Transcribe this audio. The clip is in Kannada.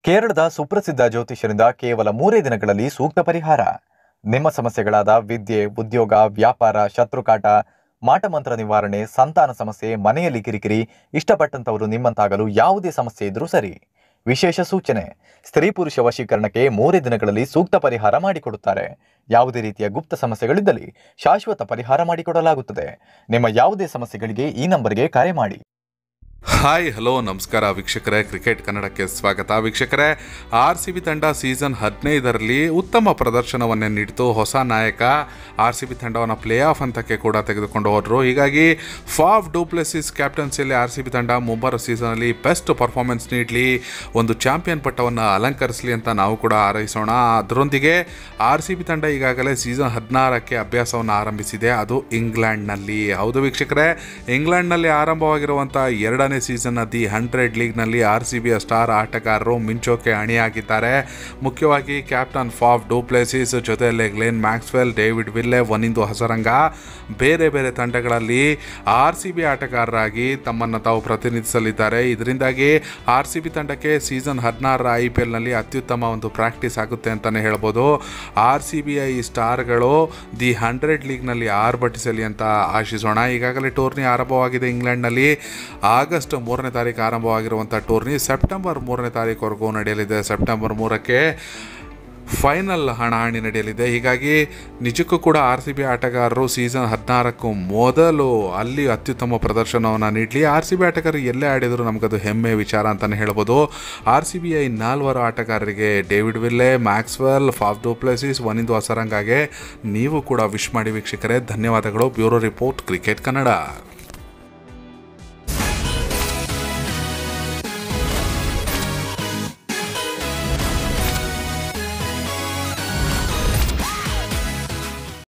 ಕೇರಳದ ಸುಪ್ರಸಿದ್ಧ ಜ್ಯೋತಿಷ್ಯರಿಂದ ಕೇವಲ ಮೂರೇ ದಿನಗಳಲ್ಲಿ ಸೂಕ್ತ ಪರಿಹಾರ ನಿಮ್ಮ ಸಮಸ್ಯೆಗಳಾದ ವಿದ್ಯೆ ಉದ್ಯೋಗ ವ್ಯಾಪಾರ ಶತ್ರುಕಾಟ ಮಾಟಮಂತ್ರ ನಿವಾರಣೆ ಸಂತಾನ ಸಮಸ್ಯೆ ಮನೆಯಲ್ಲಿ ಕಿರಿಕಿರಿ ಇಷ್ಟಪಟ್ಟಂತವರು ನಿಮ್ಮಂತಾಗಲು ಯಾವುದೇ ಸಮಸ್ಯೆ ಇದ್ರೂ ಸರಿ ವಿಶೇಷ ಸೂಚನೆ ಸ್ತ್ರೀ ಪುರುಷ ವಶೀಕರಣಕ್ಕೆ ಮೂರೇ ದಿನಗಳಲ್ಲಿ ಸೂಕ್ತ ಪರಿಹಾರ ಮಾಡಿಕೊಡುತ್ತಾರೆ ಯಾವುದೇ ರೀತಿಯ ಗುಪ್ತ ಸಮಸ್ಯೆಗಳಿದ್ದಲ್ಲಿ ಶಾಶ್ವತ ಪರಿಹಾರ ಮಾಡಿಕೊಡಲಾಗುತ್ತದೆ ನಿಮ್ಮ ಯಾವುದೇ ಸಮಸ್ಯೆಗಳಿಗೆ ಈ ನಂಬರ್ಗೆ ಕರೆ ಮಾಡಿ ಹಾಯ್ ಹಲೋ ನಮಸ್ಕಾರ ವೀಕ್ಷಕರೇ ಕ್ರಿಕೆಟ್ ಕನ್ನಡಕ್ಕೆ ಸ್ವಾಗತ ವೀಕ್ಷಕರೇ ಆರ್ ಸಿ ಬಿ ತಂಡ ಸೀಸನ್ ಹದಿನೈದರಲ್ಲಿ ಉತ್ತಮ ಪ್ರದರ್ಶನವನ್ನೇ ನೀಡಿತು ಹೊಸ ನಾಯಕ ಆರ್ ಸಿ ಬಿ ತಂಡವನ್ನು ಪ್ಲೇ ಆಫ್ ಹಂತಕ್ಕೆ ಕೂಡ ತೆಗೆದುಕೊಂಡು ಹೋದರು ಹೀಗಾಗಿ ಫಾಫ್ ಡೂಪ್ಲೆಸಿಸ್ ಕ್ಯಾಪ್ಟನ್ಸಿಯಲ್ಲಿ ಆರ್ ಸಿ ಬಿ ತಂಡ ಮುಂಬರುವ ಸೀಸನಲ್ಲಿ ಬೆಸ್ಟ್ ಪರ್ಫಾರ್ಮೆನ್ಸ್ ನೀಡಲಿ ಒಂದು ಚಾಂಪಿಯನ್ ಪಟ್ಟವನ್ನು ಅಲಂಕರಿಸಲಿ ಅಂತ ನಾವು ಕೂಡ ಹಾರೈಸೋಣ ಅದರೊಂದಿಗೆ ಆರ್ ಸಿ ಬಿ ತಂಡ ಈಗಾಗಲೇ ಸೀಸನ್ ಹದಿನಾರಕ್ಕೆ ಅಭ್ಯಾಸವನ್ನು ಆರಂಭಿಸಿದೆ ಅದು ಇಂಗ್ಲೆಂಡ್ನಲ್ಲಿ ಹೌದು ವೀಕ್ಷಕರೇ ಇಂಗ್ಲೆಂಡ್ನಲ್ಲಿ ಆರಂಭವಾಗಿರುವಂಥ ಎರಡನೇ ಸೀಸನ್ನ ದಿ ಹಂಡ್ರೆಡ್ ಲೀಗ್ನಲ್ಲಿ ಆರ್ ಸಿ ಬಿಯ ಸ್ಟಾರ್ ಆಟಗಾರರು ಮಿಂಚೋಕೆ ಅಣಿಯಾಗಿದ್ದಾರೆ ಮುಖ್ಯವಾಗಿ ಕ್ಯಾಪ್ಟನ್ ಫಾಫ್ ಡೂಪ್ಲೆಸಿಸ್ ಜೊತೆಯಲ್ಲೇ Glenn Maxwell David Willey Wanindu Hasaranga ಬೇರೆ ಬೇರೆ ತಂಡಗಳಲ್ಲಿ ಆರ್ ಸಿ ಬಿ ಆಟಗಾರರಾಗಿ ತಮ್ಮನ್ನು ತಾವು ಪ್ರತಿನಿಧಿಸಲಿದ್ದಾರೆ ಇದರಿಂದಾಗಿ ಆರ್ ಸಿ ಬಿ ತಂಡಕ್ಕೆ ಸೀಸನ್ ಹದಿನಾರರ ಐ ಪಿ ಎಲ್ನಲ್ಲಿ ಅತ್ಯುತ್ತಮ ಒಂದು ಪ್ರಾಕ್ಟೀಸ್ ಆಗುತ್ತೆ ಅಂತಲೇ ಹೇಳ್ಬೋದು ಆರ್ ಸಿ ಬಿ ಐ ಸ್ಟಾರ್ಗಳು ದಿ ಹಂಡ್ರೆಡ್ ಲೀಗ್ನಲ್ಲಿ ಆರ್ಭಟಿಸಲಿ ಅಂತ ಆಶಿಸೋಣ ಈಗಾಗಲೇ ಟೂರ್ನಿ ಆರಂಭವಾಗಿದೆ ಇಂಗ್ಲೆಂಡ್ನಲ್ಲಿ ಆಗಸ್ಟ್ ಮೂರನೇ ತಾರೀಕು ಆರಂಭವಾಗಿರುವಂಥ ಟೂರ್ನಿ ಸೆಪ್ಟೆಂಬರ್ ಮೂರನೇ ತಾರೀಕುವರೆಗೂ ನಡೆಯಲಿದೆ ಸೆಪ್ಟೆಂಬರ್ ಮೂರಕ್ಕೆ ಫೈನಲ್ ಹಣಾಹಣಿ ನಡೆಯಲಿದೆ ಹೀಗಾಗಿ ನಿಜಕ್ಕೂ ಕೂಡ ಆರ್ ಸಿ ಬಿ ಆಟಗಾರರು ಸೀಸನ್ ಹದಿನಾರಕ್ಕೂ ಮೊದಲು ಅಲ್ಲಿ ಅತ್ಯುತ್ತಮ ಪ್ರದರ್ಶನವನ್ನು ನೀಡಲಿ ಆರ್ ಸಿ ಬಿ ಆಟಗಾರರು ಎಲ್ಲೇ ಆಡಿದರೂ ನಮಗದು ಹೆಮ್ಮೆ ವಿಚಾರ ಅಂತಲೇ ಹೇಳ್ಬೋದು ಆರ್ ಸಿ ಬಿ ಐ ನಾಲ್ವರು ಆಟಗಾರರಿಗೆ David Willey Maxwell Faf du Plessis Wanindu ಹಸರಂಗಾಗೆ ನೀವು ಕೂಡ ವಿಶ್ ಮಾಡಿ ವೀಕ್ಷಕರೇ ಧನ್ಯವಾದಗಳು ಬ್ಯೂರೋ ರಿಪೋರ್ಟ್ ಕ್ರಿಕೆಟ್ ಕನ್ನಡ